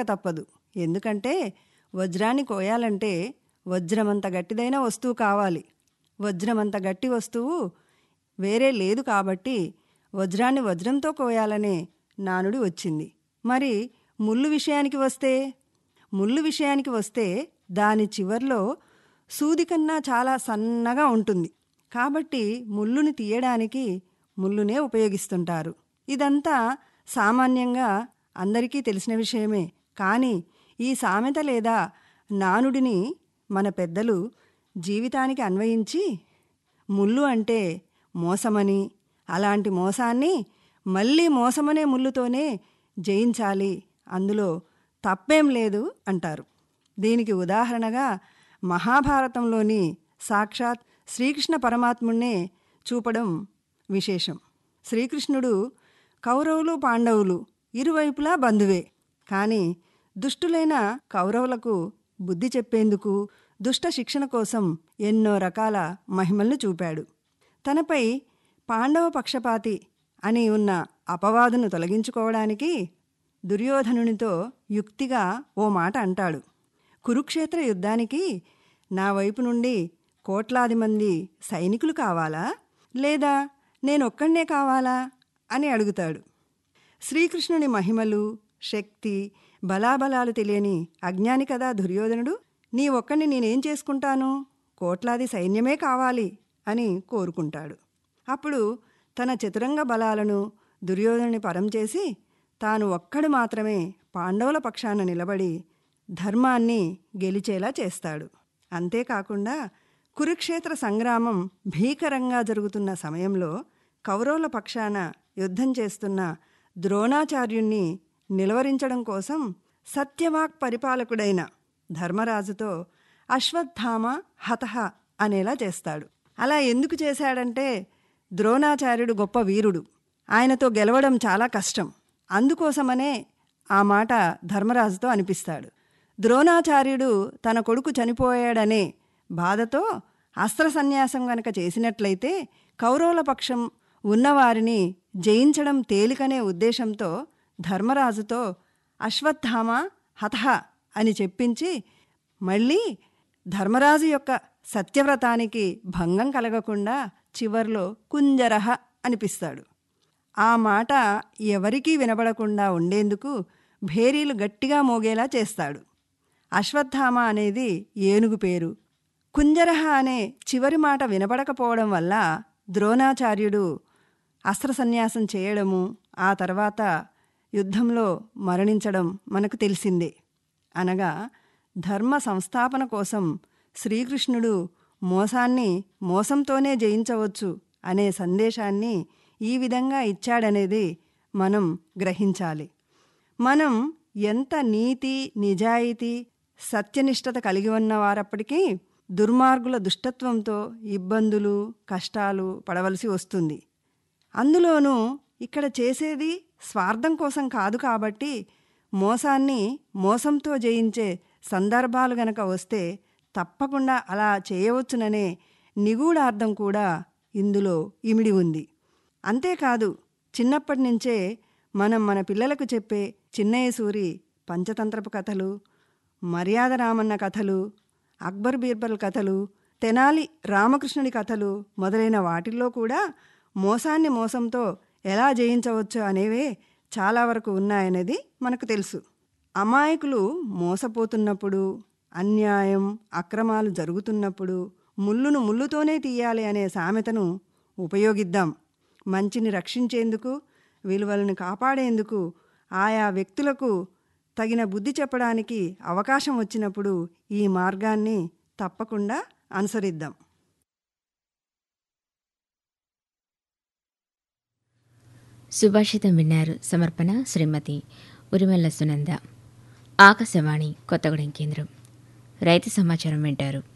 తప్పదు ఎందుకంటే వజ్రాన్ని కోయాలంటే వజ్రమంత గట్టిదైన వస్తువు కావాలి వజ్రమంత గట్టి వస్తువు వేరే లేదు కాబట్టి వజ్రాన్ని వజ్రంతో కోయాలనే నానుడి వచ్చింది మరి ముళ్ళు విషయానికి వస్తే ముళ్ళు విషయానికి వస్తే దాని చివర్లో సూది కన్నా చాలా సన్నగా ఉంటుంది కాబట్టి ముళ్ళుని తీయడానికి ముళ్ళునే ఉపయోగిస్తుంటారు ఇదంతా సామాన్యంగా అందరికీ తెలిసిన విషయమే కానీ ఈ సామెత లేదా నానుడిని మన పెద్దలు జీవితానికి అన్వయించి ముళ్ళు అంటే మోసమని అలాంటి మోసాన్ని మళ్ళీ మోసమనే ముళ్ళుతోనే జయించాలి అందులో తప్పేం లేదు అంటారు దీనికి ఉదాహరణగా మహాభారతంలోని సాక్షాత్ శ్రీకృష్ణ పరమాత్ముణ్ణే చూపడం విశేషం శ్రీకృష్ణుడు కౌరవులు పాండవులు ఇరువైపులా బంధువే కానీ దుష్టులైన కౌరవులకు బుద్ధి చెప్పేందుకు దుష్ట శిక్షణ కోసం ఎన్నో రకాల మహిమల్ని చూపాడు తనపై పాండవ పక్షపాతి అని ఉన్న అపవాదును తొలగించుకోవడానికి దుర్యోధనునితో యుక్తిగా ఓ మాట అంటాడు కురుక్షేత్ర యుద్ధానికి నా వైపు నుండి కోట్లాది మంది సైనికులు కావాలా లేదా నేనొక్కడే కావాలా అని అడుగుతాడు శ్రీకృష్ణుని మహిమలు శక్తి బలాబలాలు తెలియని అజ్ఞాని కదా దుర్యోధనుడు నీ ఒక్కడిని నేనేం చేసుకుంటాను కోట్లాది సైన్యమే కావాలి అని కోరుకుంటాడు అప్పుడు తన చతురంగ బలాలను దుర్యోధనుని పరం చేసి తాను ఒక్కడు మాత్రమే పాండవుల పక్షాన నిలబడి ధర్మాన్ని గెలిచేలా చేస్తాడు అంతేకాకుండా కురుక్షేత్ర సంగ్రామం భీకరంగా జరుగుతున్న సమయంలో కౌరవుల పక్షాన యుద్ధం చేస్తున్న ద్రోణాచార్యుణ్ణి నిలవరించడం కోసం సత్యవాక్ పరిపాలకుడైన ధర్మరాజుతో అశ్వత్థామ హతహ అనేలా చేస్తాడు అలా ఎందుకు చేశాడంటే ద్రోణాచార్యుడు గొప్ప వీరుడు ఆయనతో గెలవడం చాలా కష్టం అందుకోసమనే ఆ మాట ధర్మరాజుతో అనిపిస్తాడు ద్రోణాచార్యుడు తన కొడుకు చనిపోయాడనే బాధతో అస్త్ర సన్యాసం గనక చేసినట్లయితే కౌరవుల పక్షం ఉన్నవారిని జయించడం తేలికనే ఉద్దేశంతో ధర్మరాజుతో అశ్వత్థామ హతహ అని చెప్పించి మళ్ళీ ధర్మరాజు యొక్క సత్యవ్రతానికి భంగం కలగకుండా చివర్లో కుంజరహ అనిపిస్తాడు ఆ మాట ఎవరికీ వినబడకుండా ఉండేందుకు భేరీలు గట్టిగా మోగేలా చేస్తాడు అశ్వత్థామ అనేది ఏనుగు పేరు కుంజరహ అనే చివరి మాట వినపడకపోవడం వల్ల ద్రోణాచార్యుడు అస్త్ర సన్యాసం చేయడము ఆ తర్వాత యుద్ధంలో మరణించడం మనకు తెలిసిందే అనగా ధర్మ సంస్థాపన కోసం శ్రీకృష్ణుడు మోసాన్ని మోసంతోనే జయించవచ్చు అనే సందేశాన్ని ఈ విధంగా ఇచ్చాడనేది మనం గ్రహించాలి మనం ఎంత నీతి నిజాయితీ సత్యనిష్టత కలిగి ఉన్నవారప్పటికీ దుర్మార్గుల దుష్టత్వంతో ఇబ్బందులు కష్టాలు పడవలసి వస్తుంది అందులోనూ ఇక్కడ చేసేది స్వార్థం కోసం కాదు కాబట్టి మోసాన్ని మోసంతో జయించే సందర్భాలు గనక వస్తే తప్పకుండా అలా చేయవచ్చుననే నిగూఢార్థం కూడా ఇందులో ఇమిడి ఉంది అంతేకాదు చిన్నప్పటి నుంచే మనం మన పిల్లలకు చెప్పే చిన్నయ్య సూరి పంచతంత్రపు కథలు మర్యాద రామన్న కథలు అక్బర్ బీర్బల్ కథలు తెనాలి రామకృష్ణుడి కథలు మొదలైన వాటిల్లో కూడా మోసాన్ని మోసంతో ఎలా జయించవచ్చు అనేవే చాలా వరకు ఉన్నాయనేది మనకు తెలుసు అమాయకులు మోసపోతున్నప్పుడు అన్యాయం అక్రమాలు జరుగుతున్నప్పుడు ముళ్ళును ముళ్ళుతోనే తీయాలి అనే సామెతను ఉపయోగిద్దాం మంచిని రక్షించేందుకు విలువలను కాపాడేందుకు ఆయా వ్యక్తులకు తగిన బుద్ధి చెప్పడానికి అవకాశం వచ్చినప్పుడు ఈ మార్గాన్ని తప్పకుండా అనుసరిద్దాం సుభాషితం విన్నారు సమర్పణ శ్రీమతి ఉరిమెల్ల సునంద ఆకాశవాణి కొత్తగూడెం కేంద్రం రైతు సమాచారం వింటారు